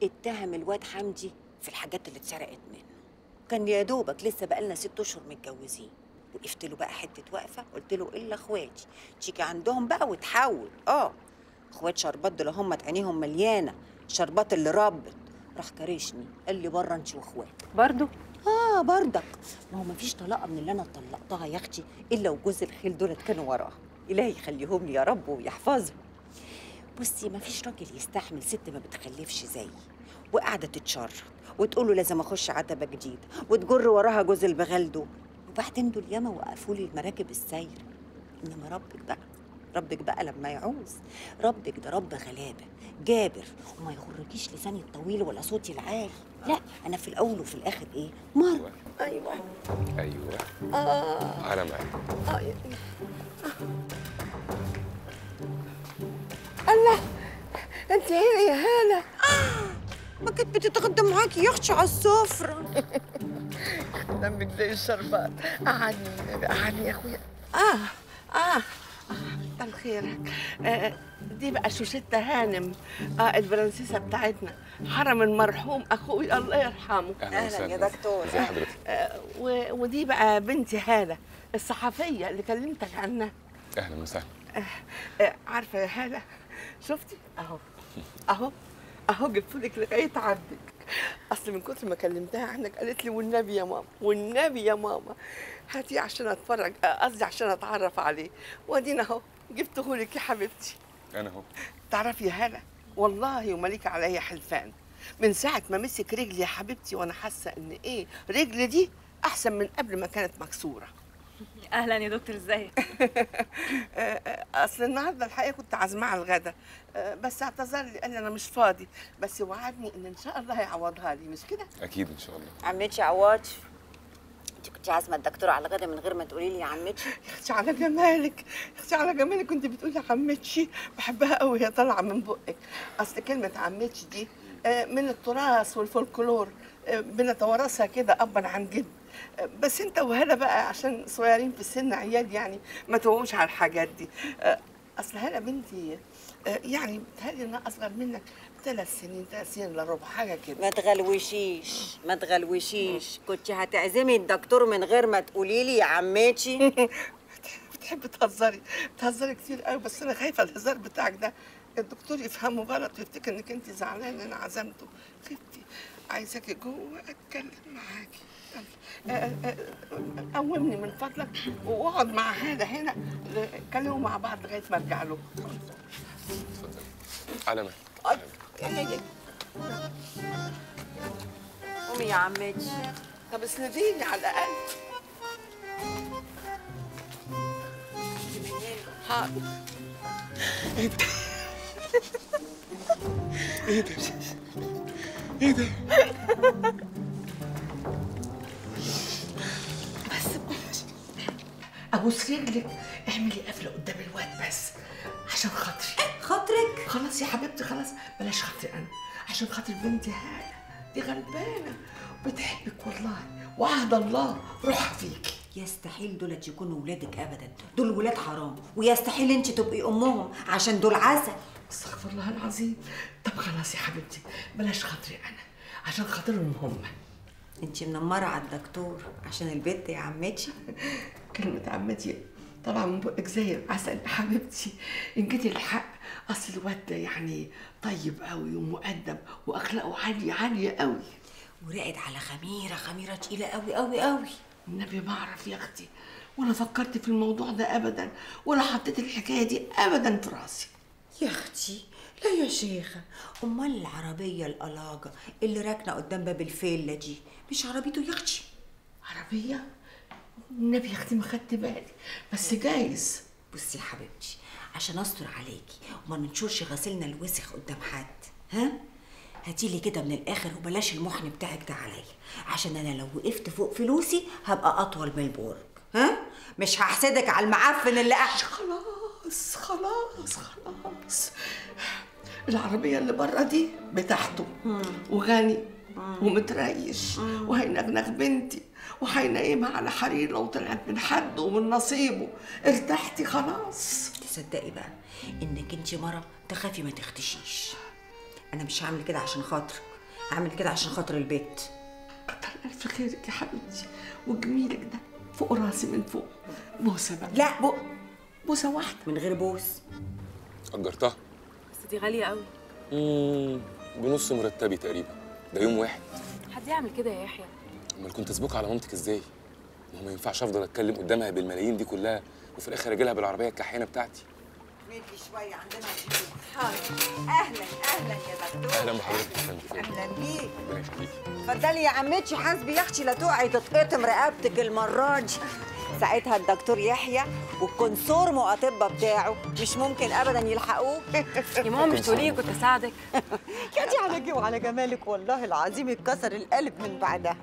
اتهم الواد حمدي في الحاجات اللي اتسرقت منه كان يا دوبك لسه بقالنا ست اشهر متجوزين وقفت له بقى حته وقفه قلت له الا اخواتي تيجي عندهم بقى وتحول اه اخوات شربات دول هم عينيهم مليانه شربات اللي ربت راح كرشني قال لي بره انت واخواتك برضو اه برضك ما هو مفيش طلاقه من اللي انا طلقتها يا اختي الا وجوز الخيل دولت كانوا وراها الهي يخليهم لي يا رب ويحفظهم بصي مفيش راجل يستحمل ست ما بتخلفش زيي وقاعده تتشرط وتقول له لازم اخش عتبه جديد وتجر وراها جوز البغال دول وبعدين دول ياما وقفوا لي المراكب السايره انما ربك بقى ربك بقى لما يعوز ربك ده رب غلابه جابر وما يغركيش لساني الطويل ولا صوتي العالي لا انا في الاول وفي الاخر ايه مره ايوه ايوه اه على معاك آه. الله انت هنا يا هاله ما كنت بتتغدى معاكي يا اختي على السفره دمك زي الشربات قعدني والنبي قعدني يا اخويا اه اه كتر خيرك آه دي بقى شوشتة هانم اه البرنسيسة بتاعتنا حرم المرحوم اخوي الله يرحمه أهلاً وسهلاً. يا دكتور. ازي حضرتك آه و- ودي بقى بنتي هالة الصحفية اللي كلمتك عنها اهلا وسهلا آه، عارفه يا هاله شفتي اهو اهو اهو جبتلك لغايه عندك اصل من كتر ما كلمتها عنك قالت لي والنبي يا ماما والنبي يا ماما هاتي عشان اتفرج آه، قصدي عشان اتعرف عليه وادينا اهو جبته لك يا حبيبتي انا اهو تعرفي يا هاله والله ومليك عليا حلفان من ساعه ما مسك رجلي يا حبيبتي وانا حاسه ان ايه رجلي دي احسن من قبل ما كانت مكسوره اهلا يا دكتور ازيك اصل النهارده الحقيقه كنت عازماه على الغدا آه، بس اعتذر لي قال لي انا مش فاضي بس وعدني ان ان شاء الله هيعوضها لي مش كده اكيد ان شاء الله عمتي عواطف انت كنت عازمه الدكتور على غدا من غير ما تقولي لي يا عمتي يا اختي على جمالك يا اختي على جمالك كنت بتقولي عمتشي بحبها قوي هي طالعه من بقك اصل كلمه عمتشي دي آه، من التراث والفولكلور آه، بنتوارثها كده ابا عن جد آه، بس انت وهلا بقى عشان صغيرين في السن عيال يعني ما توقوش على الحاجات دي آه، اصل هلا بنتي آه، يعني بتهيألي انها اصغر منك ثلاث سنين ثلاث سنين الا ربع حاجه كده ما تغلوشيش ما تغلوشيش كنت هتعزمي الدكتور من غير ما تقولي لي يا عمتي بتحبي تهزري بتهزري كتير قوي بس انا خايفه الهزار بتاعك ده الدكتور يفهمه غلط ويفتكر انك انت زعلانه ان انا عزمته خفتي عايزاكي جوه اتكلم معاكي يلا. آه، آه، آه، قومني من فضلك واقعد مع هذا هنا اتكلموا مع بعض لغايه ما ارجع له اتفضل على معاك أي، يا- يا- قومي يا عمتي طب اسنديني على الاقل حاضر ايه ده بس ابوس رجلك اعملي قفله قدام الواد بس عشان خاطري خاطرك خلاص يا حبيبتي خلاص بلاش خاطري انا عشان خاطر بنتي هاله دي غلبانه بتحبك والله وعهد الله روحها فيكي يستحيل دولت يكونوا ولادك ابدا دول ولاد حرام ويستحيل انت تبقي امهم عشان دول عسل استغفر الله العظيم طب خلاص يا حبيبتي بلاش خاطري انا عشان خاطرهم هم انت منمره على الدكتور عشان البت يا عمتي كلمة عمتي طبعا من بقك زي العسل يا حبيبتي ان جيتي الحق اصل الواد ده يعني طيب قوي ومؤدب واخلاقه عاليه عاليه قوي وراقد على خميره خميره تقيله قوي قوي قوي النبي ما اعرف يا اختي ولا فكرت في الموضوع ده ابدا ولا حطيت الحكايه دي ابدا في راسي يا اختي لا يا شيخه امال العربيه القلاجه اللي راكنه قدام باب الفيلا دي مش عربيته يا اختي عربيه النبي يا اختي ما خدت بالي بس جايز بصي يا حبيبتي عشان استر عليكي وما ننشرش غسيلنا الوسخ قدام حد ها هاتيلي كده من الاخر وبلاش المحن بتاعك ده عليا عشان انا لو وقفت فوق فلوسي هبقى اطول من البرج ها مش هحسدك على المعفن اللي قاعد خلاص خلاص خلاص العربية اللي بره دي بتاعته وغني ومتريش وهينغنغ بنتي وهينيمها على حرير لو طلعت من حد ومن نصيبه ارتحتي خلاص تصدقي بقى انك انت مره تخافي ما تختشيش انا مش هعمل كده عشان خاطرك اعمل كده عشان خاطر البيت كتر الف خيرك يا حبيبتي وجميلك ده فوق راسي من فوق بوسه بقى لا بق بوسه واحده من غير بوس اجرتها بس دي غاليه قوي امم بنص مرتبي تقريبا ده يوم واحد حد يعمل كده يا يحيى امال كنت اسبوك على مامتك ازاي ما هو ما ينفعش افضل اتكلم قدامها بالملايين دي كلها وفي الاخر اجي لها بالعربيه الكحيانه بتاعتي مدي شويه عندنا اهلا اهلا يا دكتور اهلا بحضرتك يا فندم اهلا بيك ربنا يخليكي اتفضلي يا عمتي حاسبي يا اختي لا تقعي تتقطم رقبتك المره دي ساعتها الدكتور يحيى والكونسورم واطباء بتاعه مش ممكن ابدا يلحقوك يا ماما مش تقولي كنت اساعدك يا دي على جي وعلى جمالك والله العظيم اتكسر القلب من بعدها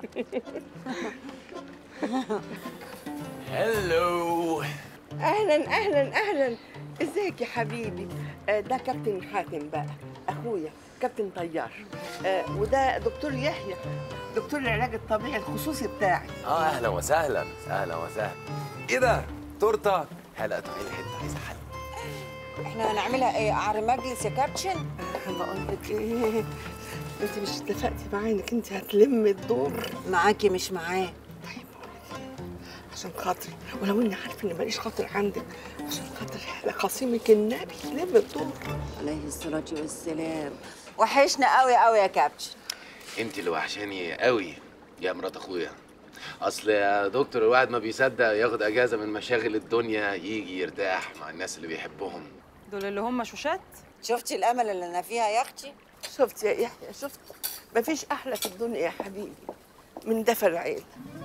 هلو اهلا اهلا اهلا ازيك يا حبيبي آه، ده كابتن حاتم بقى اخويا كابتن طيار آه، وده دكتور يحيى دكتور العلاج الطبيعي الخصوصي بتاعي اه اهلا وسهلا اهلا وسهلا ايه ده تورته حلقه تعالي حته عايزه حل احنا هنعملها ايه قعر مجلس يا كابتن بقول لك ايه انت مش اتفقتي معايا انك انت هتلمي الدور معاكي مش معاه طيب بقول لك ايه عشان خاطري ولو اني عارفه ان ماليش خاطر عندك عشان خاطر خصيمك النبي لم الدور عليه الصلاه والسلام وحشنا قوي قوي يا كابتن انت اللي وحشاني قوي يا مرات اخويا اصل يا دكتور الواحد ما بيصدق ياخد اجازه من مشاغل الدنيا يجي يرتاح مع الناس اللي بيحبهم دول اللي هم شوشات شفتي الامل اللي انا فيها يا اختي شفت يا يحيى شفت مفيش احلى في الدنيا يا حبيبي من دفى العيله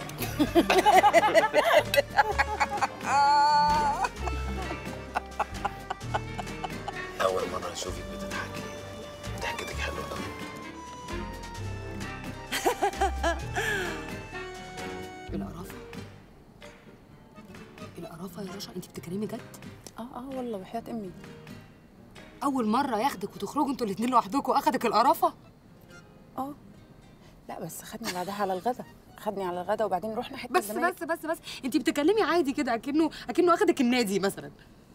اول مره اشوفك بتضحكي ضحكتك حلوه قوي القرافة القرافة يا رشا انت بتتكلمي جد؟ اه اه والله وحياة امي أول مرة ياخدك وتخرجوا انتوا الاتنين لوحدكم واخدك القرافة؟ اه لا بس خدني بعدها على الغدا خدني على الغدا وبعدين رحنا حته بس الزمالك. بس بس بس انت بتتكلمي عادي كده اكنه اكنه اخدك النادي مثلا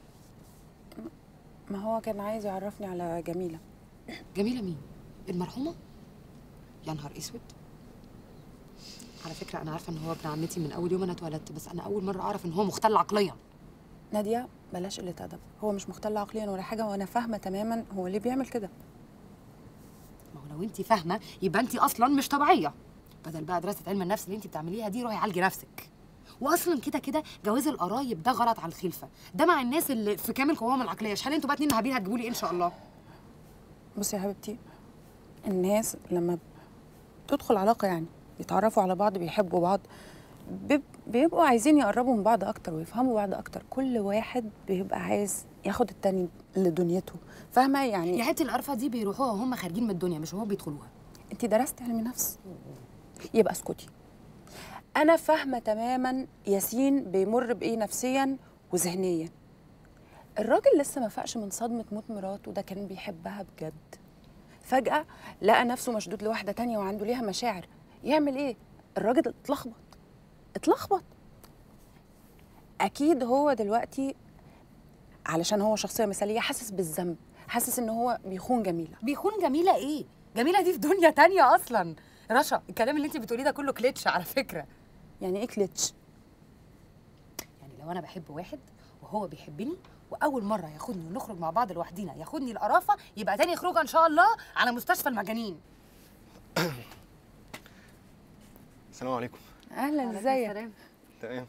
ما هو كان عايز يعرفني على جميله جميلة مين؟ المرحومة؟ يا نهار اسود على فكرة أنا عارفة إن هو ابن عمتي من أول يوم أنا اتولدت بس أنا أول مرة أعرف إن هو مختل عقليا ناديه بلاش قله ادب هو مش مختل عقليا ولا حاجه وانا فاهمه تماما هو ليه بيعمل كده ما هو لو أنت فاهمة يبقى أنت أصلا مش طبيعية بدل بقى دراسة علم النفس اللي أنت بتعمليها دي روحي عالجي نفسك واصلا كده كده جواز القرايب ده غلط على الخلفه ده مع الناس اللي في كامل قواهم العقليه شحال انتوا بقى اتنين هابين هتجيبوا لي إيه ان شاء الله بصي يا حبيبتي الناس لما تدخل علاقه يعني يتعرفوا على بعض بيحبوا بعض بيب- بيبقوا عايزين يقربوا من بعض اكتر ويفهموا بعض اكتر كل واحد بيبقى عايز ياخد التاني لدنيته فاهمه يعني يا حته القرفه دي بيروحوها وهم خارجين من الدنيا مش وهم بيدخلوها انت درست علم نفس يبقى اسكتي انا فاهمه تماما ياسين بيمر بايه نفسيا وذهنيا الراجل لسه ما فاقش من صدمه موت مراته ده كان بيحبها بجد فجاه لقى نفسه مشدود لواحده تانية وعنده ليها مشاعر يعمل ايه الراجل اتلخبط اتلخبط اكيد هو دلوقتي علشان هو شخصيه مثاليه حاسس بالذنب حاسس ان هو بيخون جميله بيخون جميله ايه جميله دي في دنيا تانية اصلا رشا الكلام اللي انت بتقوليه ده كله كليتش على فكره يعني ايه كليتش يعني لو انا بحب واحد وهو بيحبني واول مره ياخدني ونخرج مع بعض لوحدينا ياخدني القرافه يبقى تاني خروجه ان شاء الله على مستشفى المجانين السلام عليكم اهلا ازيك تمام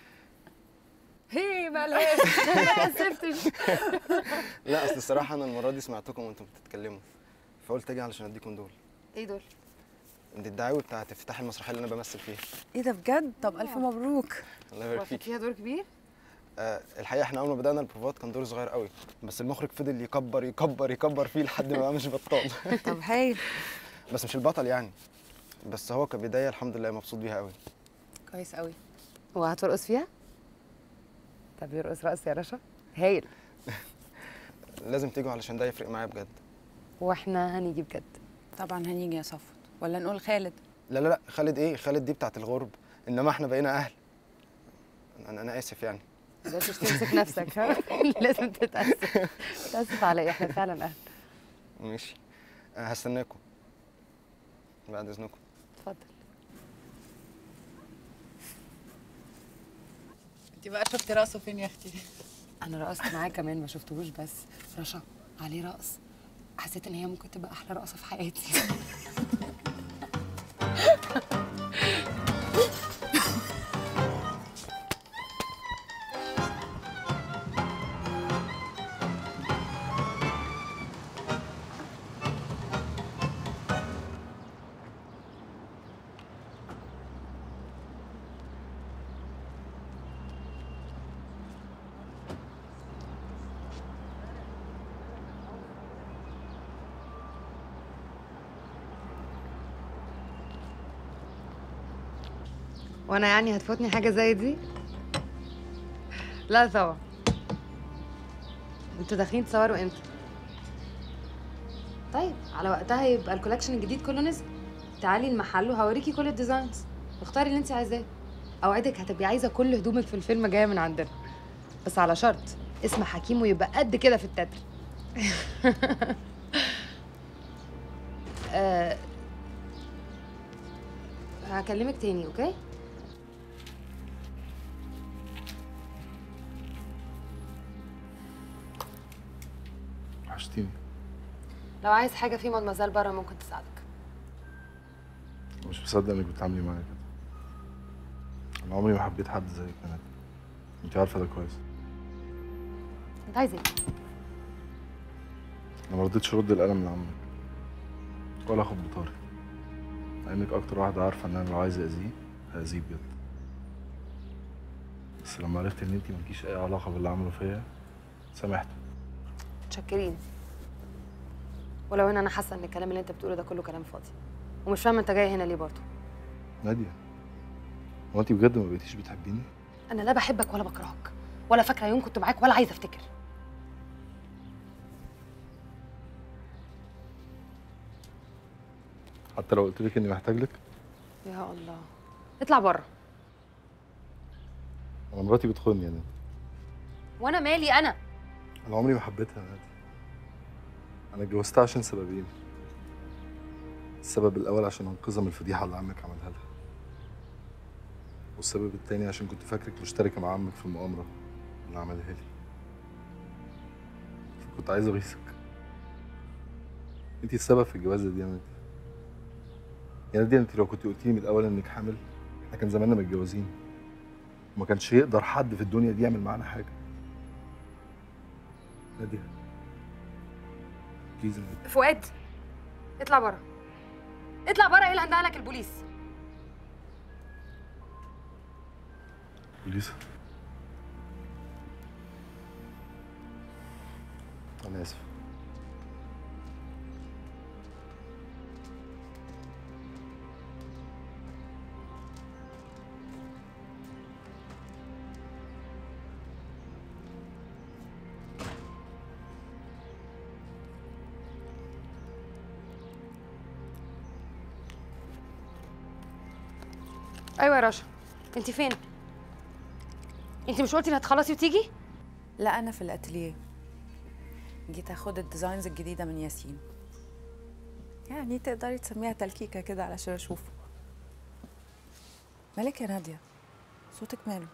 هي مالهاش ما سبتش لا اصل الصراحه انا المره دي سمعتكم وانتم بتتكلموا فقلت اجي علشان اديكم دول ايه دول دي الدعاوي بتاعت افتتاح المسرحيه اللي انا بمثل فيها ايه ده بجد طب الف مبروك الله يبارك فيك فيها دور كبير آه الحقيقه احنا اول ما بدانا البروفات كان دور صغير قوي بس المخرج فضل يكبر يكبر يكبر فيه لحد ما بقى مش بطال طب هايل بس مش البطل يعني بس هو كبدايه الحمد لله مبسوط بيها قوي كويس قوي وهترقص فيها طب يرقص رقص يا رشا هايل لازم تيجوا علشان ده يفرق معايا بجد واحنا هنيجي بجد طبعا هنيجي يا صفوت ولا نقول خالد لا لا لا خالد ايه خالد دي بتاعت الغرب انما احنا بقينا اهل انا انا اسف يعني لازم تمسك نفسك ها لازم تتأسف تتأسف على ايه احنا فعلا اهل ماشي آه هستناكم بعد اذنكم اتفضل انت بقى شفتي راسه فين يا اختي انا رقصت معاه كمان ما شفتهوش بس رشا عليه رقص حسيت ان هي ممكن تبقى احلى رقصه في حياتي وانا يعني هتفوتني حاجه زي دي لا طبعا انتوا داخلين تصوروا امتى طيب على وقتها يبقى الكولكشن الجديد كله نزل تعالي المحل وهوريكي كل الديزاينز اختاري اللي انت عايزاه اوعدك هتبقي عايزه كل هدومك في الفيلم جايه من عندنا بس على شرط اسم حكيم ويبقى قد كده في التتر آه، هكلمك تاني اوكي وحشتيني لو عايز حاجه في مدمزال بره ممكن تساعدك مش مصدق انك بتعاملي معايا كده انا عمري ما حبيت حد زيك انا انت عارفه ده كويس انت عايز ايه انا ما رضيتش ارد القلم من عمك ولا اخد بطاري مع انك اكتر واحده عارفه ان انا لو عايز اذيه هاذيه بجد بس لما عرفت ان انت مالكيش اي علاقه باللي عمله فيا سامحته متشكرين ولو ان انا حاسه ان الكلام اللي انت بتقوله ده كله كلام فاضي ومش فاهمه انت جاي هنا ليه برضه ناديه هو انت بجد ما بقيتيش بتحبيني انا لا بحبك ولا بكرهك ولا فاكره يوم كنت معاك ولا عايزه افتكر حتى لو قلت لك اني محتاج لك يا الله اطلع بره انا مراتي بتخوني يعني وانا مالي انا انا عمري ما حبيتها يا نادي انا اتجوزتها عشان سببين السبب الاول عشان انقذها من الفضيحه اللي عمك عملها لها والسبب التاني عشان كنت فاكرك مشتركه مع عمك في المؤامره اللي عملها لي كنت عايز اغيظك انتي السبب في الجوازه دي يا نادي يا نادي انت لو كنت قلتيلي من الاول انك حامل احنا كان زماننا متجوزين وما كانش يقدر حد في الدنيا دي يعمل معانا حاجه ناديه بليز يا نادية. فؤاد اطلع بره اطلع بره ايه اللي هندهلك البوليس بوليس انا اسف ايوه يا رشا انت فين انت مش قلتي انك هتخلصي وتيجي لا انا في الاتيليه جيت اخد الديزاينز الجديده من ياسين يعني تقدري تسميها تلكيكه كده علشان اشوفه مالك يا ناديه صوتك ماله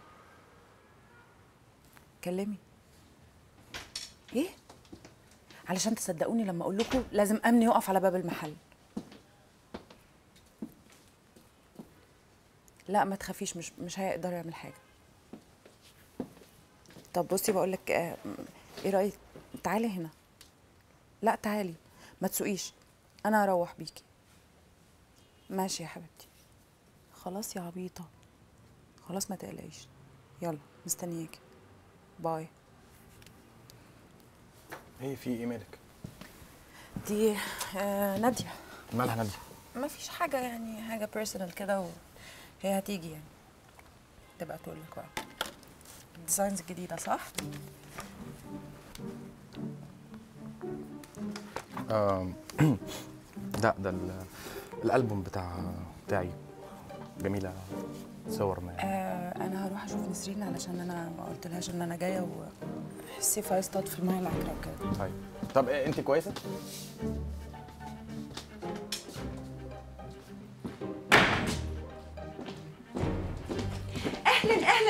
كلمي ايه علشان تصدقوني لما اقول لكم لازم امن يقف على باب المحل لا ما تخافيش مش مش هيقدر يعمل حاجه طب بصي بقول لك آه ايه رايك تعالي هنا لا تعالي ما تسوقيش انا هروح بيكي ماشي يا حبيبتي خلاص يا عبيطه خلاص ما تقلقيش يلا مستنياكي باي ايه في ايه مالك دي آه ناديه مالها ناديه ما فيش حاجه يعني حاجه بيرسونال كده وهي هتيجي يعني تبقى تقول لك بقى الديزاينز الجديده صح آم، لا ده ال- الالبوم بتاع بتاعي جميله صور ما آه انا هروح اشوف نسرين علشان انا ما قلتلهاش ان انا جايه وحسيت هيصطاد في الميه العكره وكده طيب طب إيه انت كويسه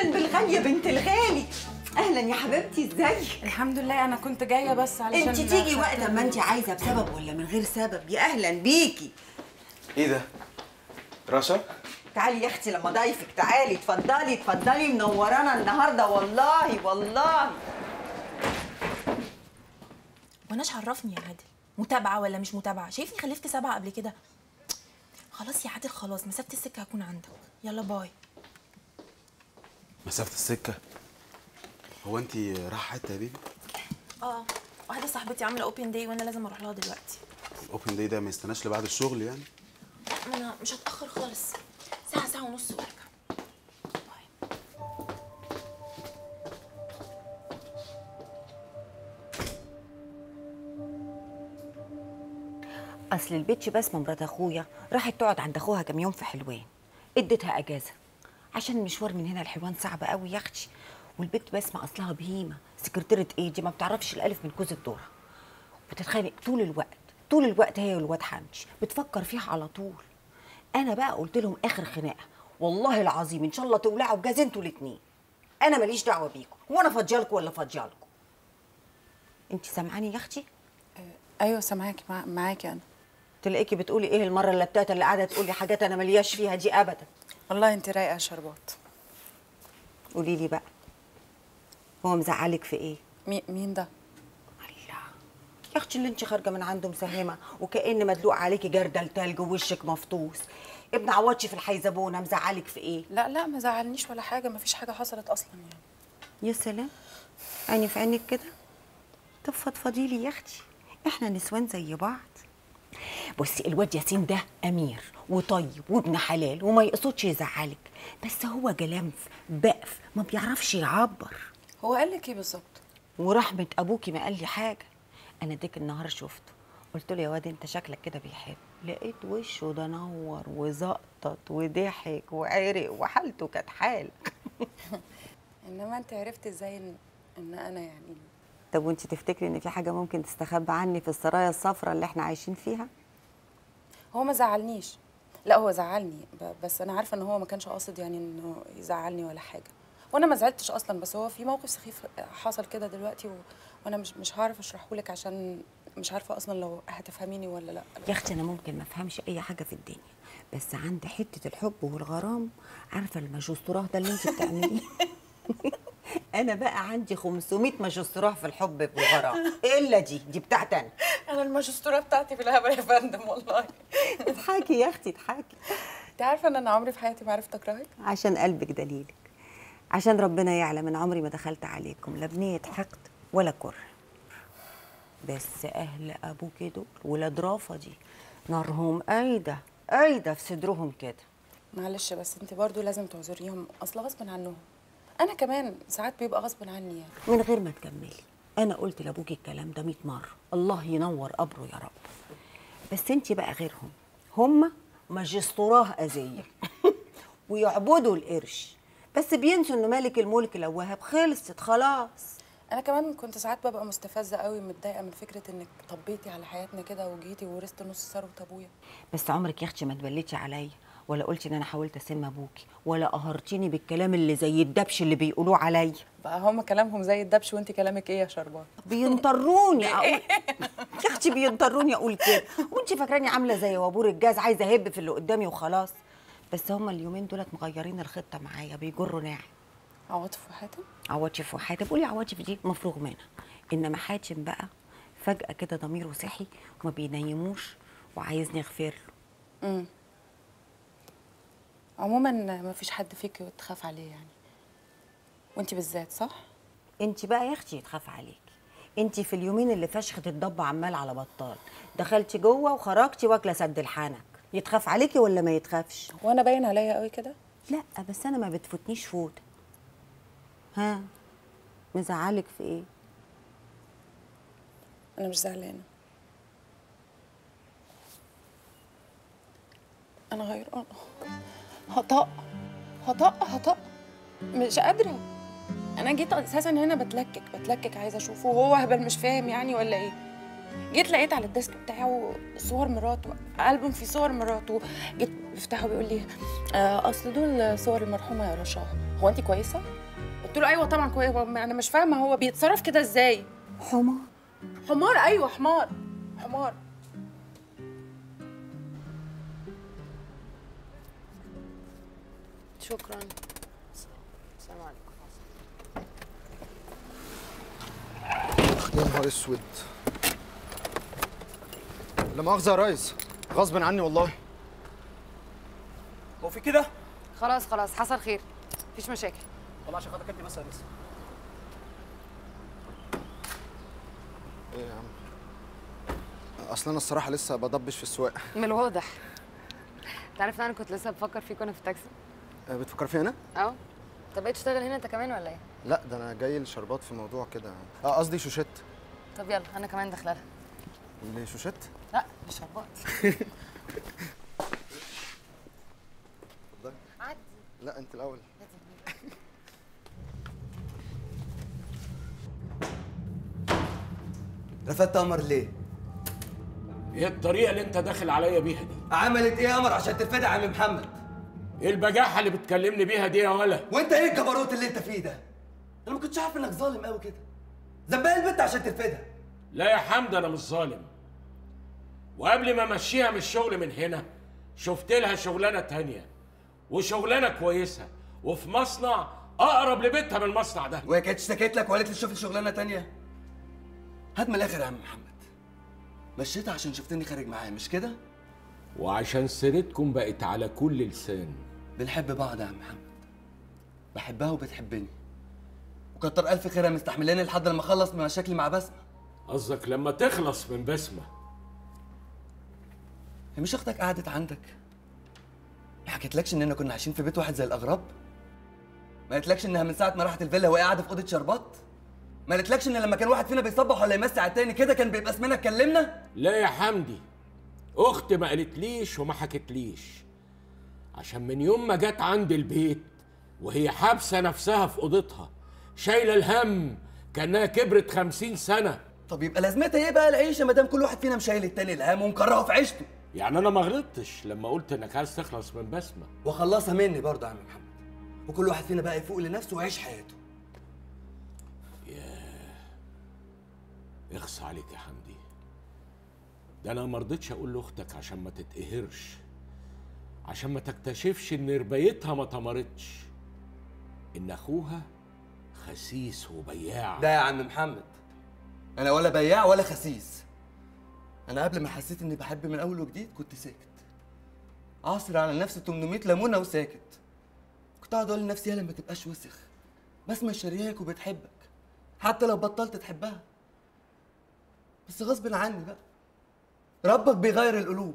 اهلا بالغاليه بنت الغالي اهلا يا حبيبتي ازيك الحمد لله انا كنت جايه بس علشان انت تيجي وقت ما انت عايزه بسبب ولا من غير سبب يا اهلا بيكي ايه ده؟ رشا؟ تعالي يا اختي لما ضيفك تعالي اتفضلي اتفضلي منورانا النهارده والله والله واناش عرفني يا عادل متابعه ولا مش متابعه شايفني خلفت سبعه قبل كده خلاص يا عادل خلاص مسافه السكه هكون عندك يلا باي مسافة السكة هو انت رايحة حتة يا بيبي؟ اه واحده صاحبتي عامله اوبن داي وانا لازم اروح لها دلوقتي الاوبن داي ده ما يستناش لبعد الشغل يعني؟ لا ما انا مش هتاخر خالص ساعه ساعه ونص وارجع اصل البيتش بسمه مرات اخويا راحت تقعد عند اخوها كام يوم في حلوان اديتها اجازه عشان المشوار من هنا لحلوان صعب قوي يا اختي والبنت بسمه اصلها بهيمه سكرتيره ايه دي ما بتعرفش الالف من كوز الذره بتتخانق طول الوقت طول الوقت هي والواد حمدي بتفكر فيها على طول انا بقى قلت لهم اخر خناقه والله العظيم ان شاء الله تولعوا بجاز انتوا الاثنين انا ماليش دعوه بيكم هو انا فاضيالكم ولا فاضيالكم انت سامعاني يا اختي ايوه سامعاكي مع... معاكي انا تلاقيكي بتقولي ايه المره اللي بتاعت اللي قاعده تقولي حاجات انا ملياش فيها دي ابدا والله انت رايقه يا شربات قولي لي بقى هو مزعلك في ايه مي... مين ده يا اختي اللي انت خارجه من عنده مسهمه وكأن مدلوق عليكي جردل تلج ووشك مفطوس ابن عوضش في الحيزبونه مزعلك في ايه لا لا ما زعلنيش ولا حاجه ما فيش حاجه حصلت اصلا يعني يا سلام عيني في عينك كده طب فضفضي لي يا اختي احنا نسوان زي بعض بصي الواد ياسين ده امير وطيب وابن حلال وما يقصدش يزعلك بس هو جلمف بقف ما بيعرفش يعبر هو قال لك ايه بالظبط ورحمه ابوكي ما قال لي حاجه انا ديك النهار شفته قلت له يا واد انت شكلك كده بيحب لقيت وشه ده نور وزقطط وضحك وعرق وحالته كانت حال انما انت عرفت ازاي ان, ان انا يعني طب وانت تفتكري ان في حاجه ممكن تستخبى عني في السرايا الصفراء اللي احنا عايشين فيها هو ما زعلنيش لا هو زعلني ب- بس انا عارفه ان هو ما كانش قاصد يعني انه يزعلني ولا حاجه وانا ما زعلتش اصلا بس هو في موقف سخيف حصل كده دلوقتي و... وانا مش مش هعرف اشرحه لك عشان مش عارفه اصلا لو هتفهميني ولا لا يا اختي انا ممكن ما افهمش اي حاجه في الدنيا بس عندي حته الحب والغرام عارفه الماجستيراه ده اللي انت بتعمليه انا بقى عندي 500 ماجستيراه في الحب والغرام الا دي دي بتاعتي انا انا الماجستيره بتاعتي في الهبل يا فندم والله اضحكي يا اختي اضحكي انت عارفه ان انا عمري في حياتي ما عرفت اكرهك عشان قلبك دليلك عشان ربنا يعلم ان عمري ما دخلت عليكم لا بنية حقد ولا كره بس اهل ابوكي دول ولاد رافضي نارهم قايده قايده في صدرهم كده معلش بس انت برضو لازم تعذريهم اصل غصب عنهم انا كمان ساعات بيبقى غصب عني يعني من غير ما تكملي انا قلت لابوكي الكلام ده 100 مره الله ينور قبره يا رب بس انت بقى غيرهم هم ماجستوراه اذيه ويعبدوا القرش بس بينسوا ان مالك الملك لو وهب خلصت خلاص انا كمان كنت ساعات ببقى مستفزه قوي متضايقه من فكره انك طبيتي على حياتنا كده وجيتي وورثت نص ثروه ابويا بس عمرك يا اختي ما تبليتي عليا ولا قلتي ان انا حاولت اسم ابوكي ولا قهرتيني بالكلام اللي زي الدبش اللي بيقولوه عليا بقى هم كلامهم زي الدبش وانت كلامك ايه يا شربات بينطروني اقول يا اختي بينطروني اقول كده وانت فاكراني عامله زي وابور الجاز عايزه اهب في اللي قدامي وخلاص بس هما اليومين دولت مغيرين الخطه معايا بيجروا ناعم عواطف وحاتم عواطف وحاتم قولي عواطف دي مفروغ منها انما حاتم بقى فجاه كده ضميره صحي وما بينيموش وعايزني اغفر له امم عموما ما فيش حد فيك تخاف عليه يعني وانت بالذات صح انت بقى يا اختي يتخاف عليكي انت في اليومين اللي فشخت الضب عمال على بطال دخلتي جوه وخرجتي واكله سد الحنك يتخاف عليكي ولا ما يتخافش وانا باين عليا قوي كده لا بس انا ما بتفوتنيش فوت ها مزعلك في ايه انا مش زعلانه انا غيرانه هطق هطق هطق مش قادره انا جيت اساسا هنا بتلكك بتلكك عايزه اشوفه وهو هبل مش فاهم يعني ولا ايه جيت لقيت على الديسك بتاعه صور مراته ألبوم فيه صور مراته جيت بفتحه بيقول لي آه اصل دول صور المرحومه يا رشا هو انت كويسه قلت له ايوه طبعا كويسه انا مش فاهمه هو بيتصرف كده ازاي حمار حمار ايوه حمار حمار شكرا السلام عليكم يا نهار اسود لا مؤاخذة يا ريس غصب عني والله هو في كده؟ خلاص خلاص حصل خير مفيش مشاكل والله عشان خاطرك انت بس يا ريس ايه يا عم اصل انا الصراحة لسه بضبش في السواقة من الواضح انت عارف ان انا كنت لسه بفكر فيك وانا في التاكسي أه، بتفكر فيا انا؟ اه انت بقيت تشتغل هنا انت كمان ولا ايه لا ده انا جاي لشربات في موضوع كده اه قصدي شوشات طب يلا انا كمان داخله لها اللي شوشات لا مش شربات عدي لا انت الاول رفدت قمر ليه؟ ايه الطريقة اللي انت داخل عليا بيها دي؟ عملت ايه يا قمر عشان ترفدها يا عم محمد؟ ايه البجاحة اللي بتكلمني بيها دي يا ولا؟ وانت ايه الجبروت اللي انت فيه ده؟ انا ما كنتش عارف انك ظالم قوي كده ذنبها إيه البنت عشان ترفدها لا يا حمد انا مش ظالم وقبل ما امشيها من الشغل من هنا شفت لها شغلانة تانية وشغلانة كويسة وفي مصنع اقرب لبيتها من المصنع ده وهي كانت اشتكت لك وقالت لي شوف لي شغلانه تانية هات من الاخر يا عم محمد مشيتها عشان شفتني خارج معاها مش كده؟ وعشان سيرتكم بقت على كل لسان بنحب بعض يا عم محمد بحبها وبتحبني وكتر الف خيرها مستحملاني لحد لما اخلص من مشاكلي مع بسمه قصدك لما تخلص من بسمة هي مش اختك قعدت عندك ما حكيتلكش اننا كنا عايشين في بيت واحد زي الاغراب ما قالتلكش انها من ساعه ما راحت الفيلا وهي قاعده في اوضه شربات ما قالتلكش ان لما كان واحد فينا بيصبح ولا يمسي على التاني كده كان بيبقى اسمنا اتكلمنا لا يا حمدي اختي ما قالتليش وما حكتليش عشان من يوم ما جت عند البيت وهي حابسه نفسها في اوضتها شايله الهم كانها كبرت خمسين سنه طب يبقى لازمتها ايه بقى العيشه ما دام كل واحد فينا مشايل التاني الهم ومكرهه في عيشته يعني انا ما غلطتش لما قلت انك عايز تخلص من بسمه وخلصها مني برضه يا عم محمد وكل واحد فينا بقى يفوق لنفسه ويعيش حياته اخص عليك يا حمدي ده انا ما رضيتش اقول لاختك عشان ما تتقهرش عشان ما تكتشفش ان ربايتها ما طمرتش ان اخوها خسيس وبياع ده يا عم محمد انا ولا بياع ولا خسيس انا قبل ما حسيت اني بحب من اول وجديد كنت ساكت عصر على نفسي 800 ليمونه وساكت كنت اقعد اقول لنفسي يالا ما تبقاش وسخ بسمة شرياك وبتحبك حتى لو بطلت تحبها بس غصب عني بقى ربك بيغير القلوب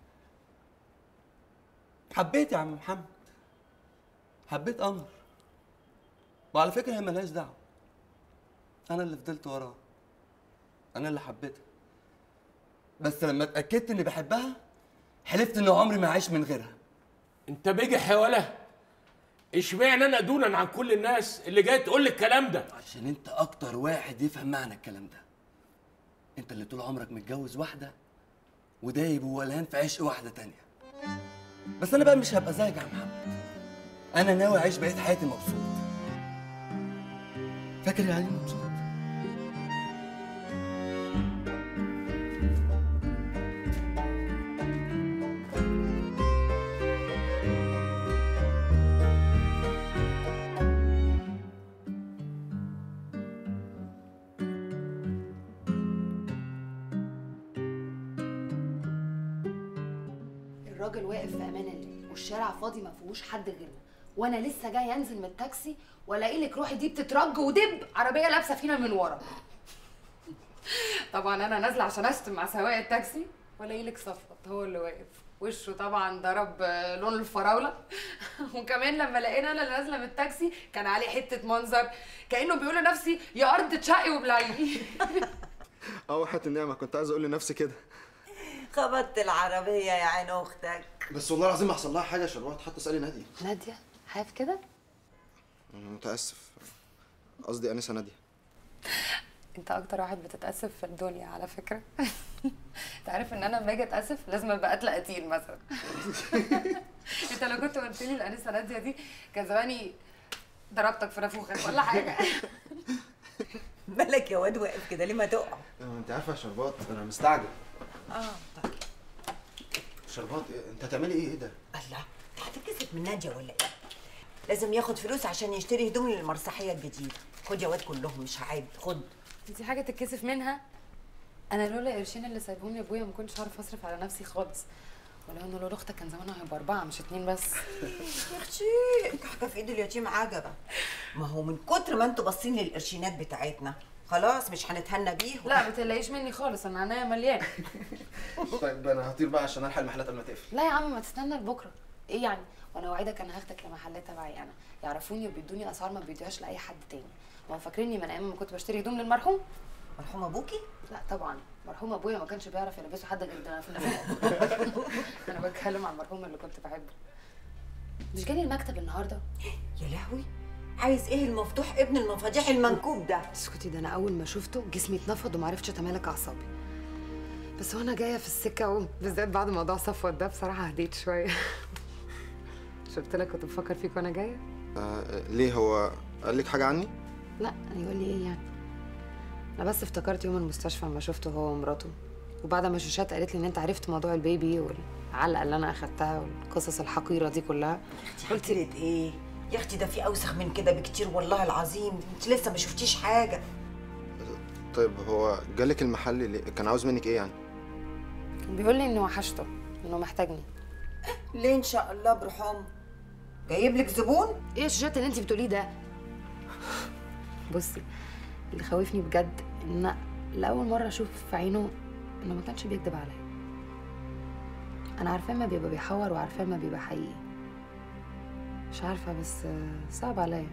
حبيت يا عم محمد حبيت قمر وعلى فكره هي ملهاش دعوه انا اللي فضلت وراها انا اللي حبيتها بس لما اتاكدت اني بحبها حلفت ان عمري ما هعيش من غيرها انت بجح يا ولا اشمعنى انا دونا عن كل الناس اللي جاي تقول لي الكلام ده عشان انت اكتر واحد يفهم معنى الكلام ده انت اللي طول عمرك متجوز واحده ودايب وولهان في عشق واحده تانية بس انا بقى مش هبقى زيك يا محمد انا ناوي اعيش بقيت حياتي مبسوط فاكر يعني مبسوط الراجل واقف في امان الله والشارع فاضي ما فيهوش حد غيرنا وانا لسه جاي انزل من التاكسي والاقي لك روحي دي بتترج ودب عربيه لابسه فينا من ورا طبعا انا نازله عشان اشتم مع سواق التاكسي والاقي لك صفوت هو اللي واقف وشه طبعا ضرب آه، لون الفراوله وكمان لما لقينا انا اللي نازله من التاكسي كان عليه حته منظر كانه بيقول لنفسي يا ارض تشقي وبلعي اه وحياة النعمة كنت عايز اقول لنفسي كده خبطت العربية يا عين أختك بس والله العظيم ما حصل لها حاجة يا شربات حتى اسألي نادية ناديه حاف كده انا متأسف قصدي انسة نادية انت اكتر واحد بتتاسف في الدنيا على فكره انت عارف ان انا لما اجي اتاسف لازم ابقى قاتله قتيل مثلا انت لو كنت قلت لي الانسه ناديه دي كان زماني ضربتك في نافوخك ولا حاجه مالك يا واد واقف كده ليه ما تقع انت عارفه يا شربات انا مستعجل اه طيب شربات إيه؟ انت هتعملي ايه ايه ده الله انت هتتكسف من ناديه ولا ايه لازم ياخد فلوس عشان يشتري هدوم للمسرحيه الجديده خد يا واد كلهم مش عيب خد دي حاجه تتكسف منها انا لولا القرشين اللي سايبهم لي ابويا ما كنتش هعرف اصرف على نفسي خالص ولو انه لولا اختك كان زمانه هيبقى اربعه مش اتنين بس يا اختي كحكه في ايد اليتيم عجبه ما هو من كتر ما انتوا باصين للقرشينات بتاعتنا خلاص مش هنتهنى بيهم لا ما تقلقيش مني خالص انا عينيا مليانه طيب انا هطير بقى عشان الحق المحلات قبل ما تقفل لا يا عم ما تستنى لبكره ايه يعني وانا اوعدك انا هاخدك لمحلات تبعي انا يعرفوني وبيدوني اسعار ما بيدوهاش لاي حد تاني ما هو فاكريني من ايام ما كنت بشتري هدوم للمرحوم مرحوم ابوكي لا طبعا مرحوم ابويا ما كانش بيعرف يلبسه حد غير ده في انا بتكلم عن المرحوم اللي كنت بحبه مش جالي المكتب النهارده يا لهوي عايز ايه المفتوح ابن المفاتيح المنكوب ده اسكتي ده انا اول ما شفته جسمي اتنفض وما عرفتش اتمالك اعصابي بس وانا جايه في السكه وبالذات بعد موضوع صفوت ده بصراحه هديت شويه شفت لك كنت بفكر فيك وانا جايه آه ليه هو قال لك حاجه عني لا يقول لي ايه يعني انا بس افتكرت يوم المستشفى لما شفته هو ومراته وبعد ما شوشات قالت لي ان انت عرفت موضوع البيبي والعلقه اللي انا اخدتها والقصص الحقيره دي كلها قلت ايه يا اختي ده في اوسخ من كده بكتير والله العظيم انت لسه ما شفتيش حاجه طيب هو جالك المحل ليه كان عاوز منك ايه يعني كان بيقول لي انه وحشته انه محتاجني ليه ان شاء الله برحمه جايب لك زبون ايه الشوشات اللي انت بتقوليه ده بصي اللي خوفني بجد ان أنا لاول مره اشوف في عينه انه ما كانش بيكذب عليا انا عارفاه ما بيبقى بيحور وعارفاه ما بيبقى حقيقي مش عارفه بس صعب عليا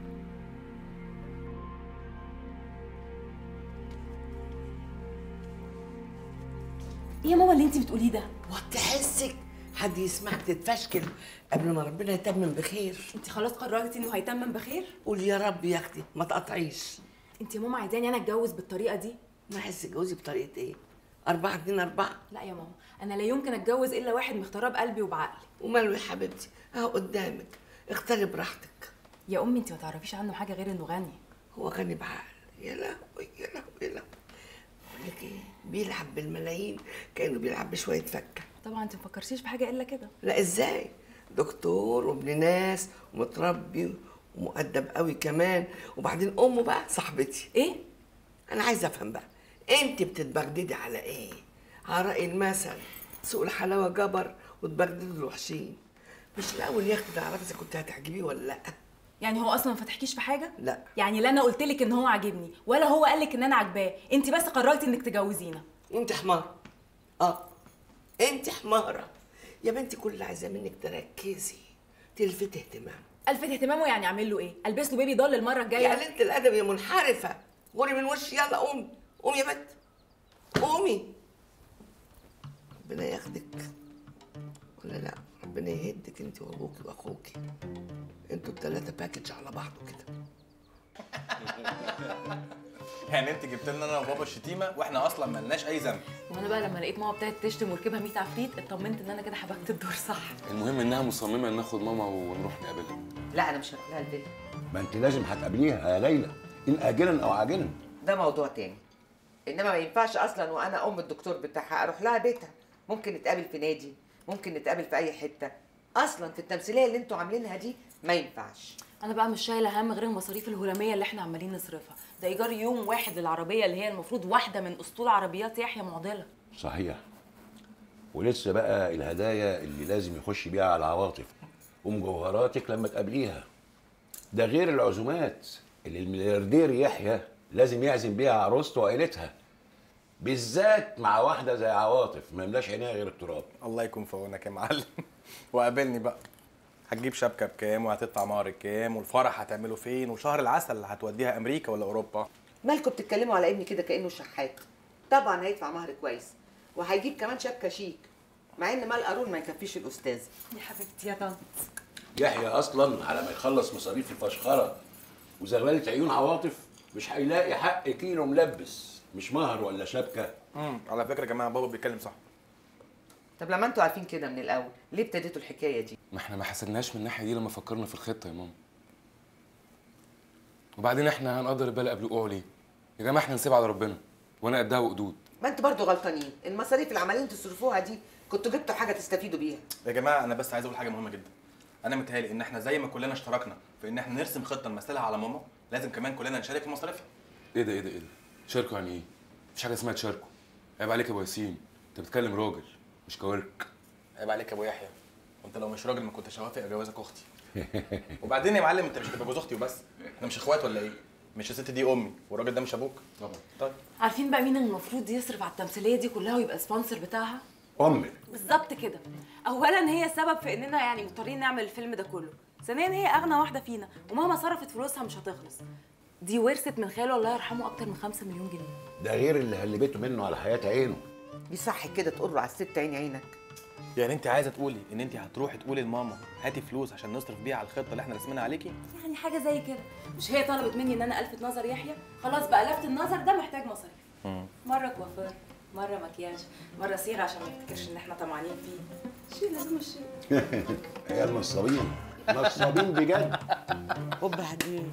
ايه يا ماما اللي انت بتقوليه ده وتحسك حد يسمعك تتفشكل قبل ما ربنا يتمم بخير انت خلاص قررتي انه هيتمم بخير قول يا رب يا اختي ما تقطعيش انت يا ماما عايزاني انا اتجوز بالطريقه دي ما احس جوزي بطريقه ايه أربعة اتنين أربعة لا يا ماما انا لا يمكن اتجوز الا واحد مختاره بقلبي وبعقلي وماله يا حبيبتي اهو قدامك اختاري براحتك يا امي انت ما تعرفيش عنه حاجه غير انه غني هو غني بعقل يا لهوي يا لهوي يا لهوي بقول لك ايه بيلعب بالملايين كانه بيلعب بشويه فكه طبعا انت ما فكرتيش في حاجه الا كده لا ازاي دكتور وابن ناس ومتربي ومؤدب قوي كمان وبعدين امه بقى صاحبتي ايه انا عايزه افهم بقى انت بتتبغددي على ايه على راي المثل سوق الحلاوه جبر وتبغددوا الوحشين مش الاول يا اختي تعرفي اذا كنت هتعجبيه ولا لا يعني هو اصلا ما فتحكيش في حاجه لا يعني لا انا قلت لك ان هو عاجبني ولا هو قال لك ان انا عاجباه انت بس قررتي انك تجوزينا انت حمار اه انت حماره يا بنتي كل اللي عايزاه منك تركزي تلفتي اهتمام الفت اهتمامه يعني اعمل له ايه البس له بيبي ضل المره الجايه يا قليله الادب يا منحرفه غوري من وشي يلا قومي قومي يا بنت قومي ربنا ياخدك ولا لا ربنا يهدك انت وابوكي واخوكي انتوا التلاته باكج على بعض كده يعني انت جبت لنا انا وبابا الشتيمه واحنا اصلا ملناش اي ذنب وانا بقى لما لقيت ماما ابتدت تشتم وركبها 100 عفريت اطمنت ان انا كده حبكت الدور صح المهم انها مصممه ان ناخد ماما ونروح نقابلها لا انا مش هروح لها البيت ما انت لازم هتقابليها يا ليلى ان اجلا او عاجلا ده موضوع تاني انما ما ينفعش اصلا وانا ام الدكتور بتاعها اروح لها بيتها ممكن نتقابل في نادي ممكن نتقابل في اي حته اصلا في التمثيليه اللي انتوا عاملينها دي ما ينفعش انا بقى مش شايله هم غير المصاريف الهلاميه اللي احنا عمالين نصرفها ده ايجار يوم واحد للعربيه اللي هي المفروض واحده من اسطول عربيات يحيى معضله صحيح ولسه بقى الهدايا اللي لازم يخش بيها على العواطف ومجوهراتك لما تقابليها ده غير العزومات اللي الملياردير يحيى لازم يعزم بيها عروسته وعيلتها بالذات مع واحده زي عواطف ما يملاش عينيها غير التراب الله يكون في عونك يا معلم وقابلني بقى هتجيب شبكه بكام وهتدفع مهر كام والفرح هتعمله فين وشهر العسل اللي هتوديها امريكا ولا اوروبا مالكم بتتكلموا على ابني كده كانه شحات طبعا هيدفع مهر كويس وهيجيب كمان شبكه شيك مع ان مال قارون ما يكفيش الاستاذ يا حبيبتي يا طنط يحيى اصلا على ما يخلص مصاريف الفشخره وزغلله عيون عواطف مش هيلاقي حق كيلو ملبس مش مهر ولا شبكه امم على فكره يا جماعه بابا بيتكلم صح طب لما انتوا عارفين كده من الاول ليه ابتديتوا الحكايه دي ما احنا ما حسبناش من الناحيه دي لما فكرنا في الخطه يا ماما وبعدين احنا هنقدر البلاء قبل وقوعه ليه يا جماعه احنا نسيب على ربنا وانا قدها وقدود ما انتوا برضو غلطانين المصاريف اللي عمالين تصرفوها دي كنتوا جبتوا حاجه تستفيدوا بيها يا جماعه انا بس عايز اقول حاجه مهمه جدا انا متهيألي ان احنا زي ما كلنا اشتركنا في ان احنا نرسم خطه نمثلها على ماما لازم كمان كلنا نشارك في مصاريفها ايه ده ايه ده ايه ده شاركوا يعني ايه مفيش حاجه اسمها تشاركوا عيب عليك يا ابو ياسين انت بتكلم راجل مش كوارك عيب عليك يا ابو يحيى وانت لو مش راجل ما كنتش هوافق اجوزك اختي وبعدين يا معلم انت مش هتبقى جوز اختي وبس احنا مش اخوات ولا ايه مش الست دي امي والراجل ده مش ابوك طبعا طيب عارفين بقى مين المفروض يصرف على التمثيليه دي كلها ويبقى سبونسر بتاعها امك بالظبط كده اولا هي السبب في اننا يعني مضطرين نعمل الفيلم ده كله ثانيا هي اغنى واحده فينا ومهما صرفت فلوسها مش هتخلص دي ورثت من خاله الله يرحمه اكتر من 5 مليون جنيه ده غير اللي هلبته منه على حياه عينه دي صح كده تقول له على الست عين عينك يعني انت عايزه تقولي ان انت هتروحي تقولي لماما هاتي فلوس عشان نصرف بيها على الخطه اللي احنا رسمينها عليكي يعني حاجه زي كده مش هي طلبت مني ان انا الفت نظر يحيى خلاص بقى لفت النظر ده محتاج مصاريف مره كوافير مره مكياج مره صيغه عشان ما يفتكرش ان احنا طمعانين فيه شيء لازم الشيء يا النصابين نصابين بجد وبعدين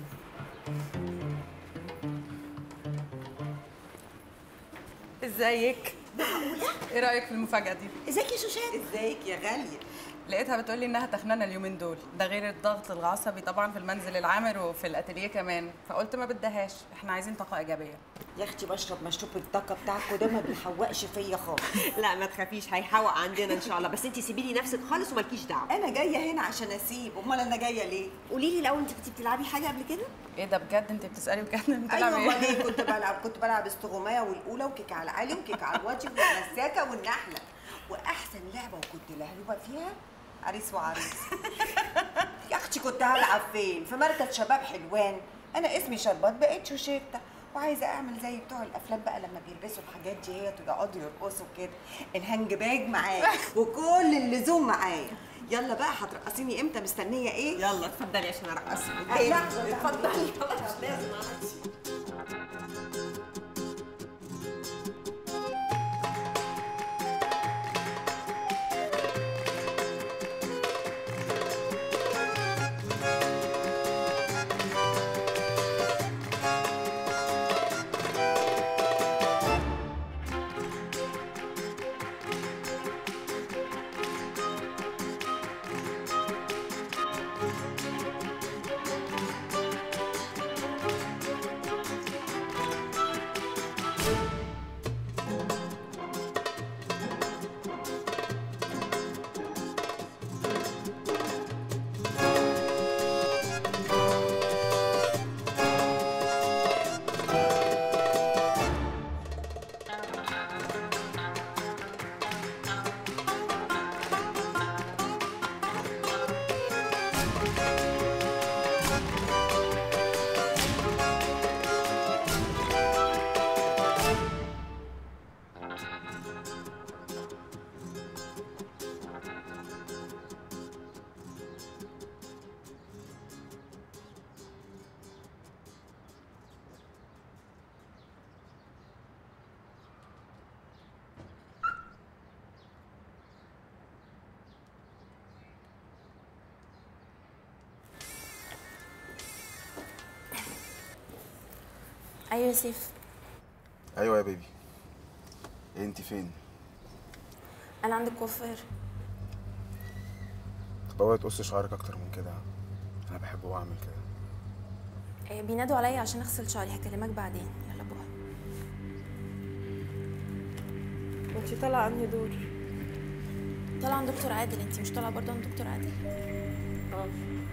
ازيك ايه رايك في المفاجاه دي ازيك يا شوشان ازيك يا غاليه لقيتها بتقول لي انها تخنانه اليومين دول ده غير الضغط العصبي طبعا في المنزل العامر وفي الاتيليه كمان فقلت ما بدهاش احنا عايزين طاقه ايجابيه يا اختي بشرب مشروب الطاقه بتاعكوا ده ما بيحوقش فيا خالص لا ما تخافيش هيحوق عندنا ان شاء الله بس انت سيبي لي نفسك خالص ومالكيش دعوه انا جايه هنا عشان اسيب امال انا جايه ليه قولي لي الاول انت كنتي بتلعبي حاجه قبل كده ايه ده بجد انت بتسالي بجد ايوه بتلعبي امال ايه كنت بلعب كنت بلعب استغمايه والاولى وكيك على العالي وكيك على الواطي والمساكه والنحله واحسن لعبه وكنت لهلوبه فيها عريس وعروس يا اختي كنت هلعب فين في مركز شباب حلوان انا اسمي شربات بقيت شوشيتا وعايزه اعمل زي بتوع الافلام بقى لما بيلبسوا الحاجات دي هي ويقعدوا يرقصوا كده الهانج باج معايا وكل اللزوم معايا يلا بقى هترقصيني امتى مستنيه ايه يلا اتفضلي عشان ارقصك لحظة، اتفضلي خلاص لازم اعمل ايوه يا سيف ايوه يا بيبي إيه انت فين انا عندك كوافير طب اوعي تقصي شعرك اكتر من كده انا بحب واعمل كده آه، بينادوا عليا عشان اغسل شعري هكلمك بعدين يلا باي وانتي طالعه عني دور طالعه عند دكتور عادل انت مش طالعه برضه عند دكتور عادل اه